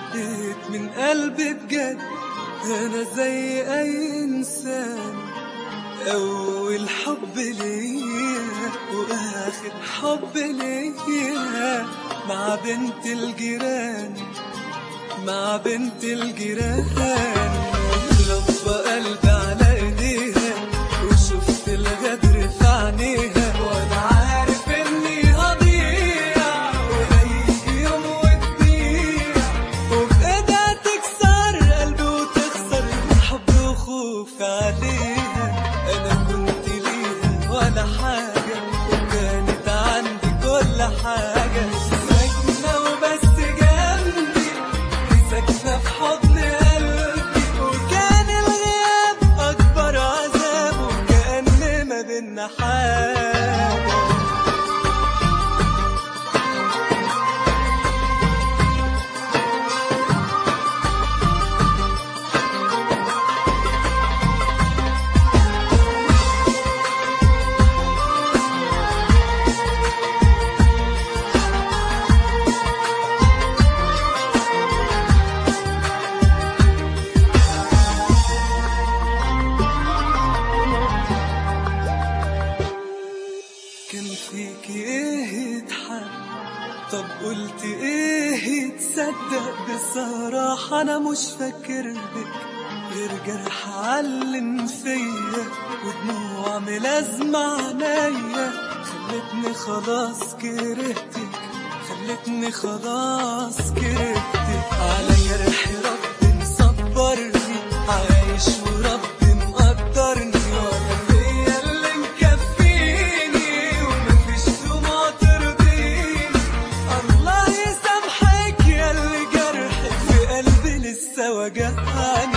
حبيت من قلبي بجد انا زي اي انسان اول حب ليا واخر حب ليا مع بنت الجيران مع بنت الجيران لفة قلبي على ايديها وشفت الغدر في عينيها وانا عارف اني هضيع وهيجي يوم وتضيع وبايدها تكسر قلبي وتخسر حب وخوف عليها انا كنت ليها ولا حاجة وكانت عندي كل حاجة ساكنة وبس جنبي ساكنة في حضن قلبي وكان الغياب أكبر عذاب وكأن ما بينا حاجة كان فيك ايه يتحب طب قلت ايه تصدق بصراحة انا مش فاكر بك غير جرح علم فيا ودموع ملازمة عينيا خلتني خلاص كرهتك خلتني خلاص كرهتك على جرح ربي مصبرني عايش وربي مقدرني وانا فيا اللي مكفيني ومفيش دموع ترضيني الله يسامحك يا اللي جرحك في قلبي لسه وجعني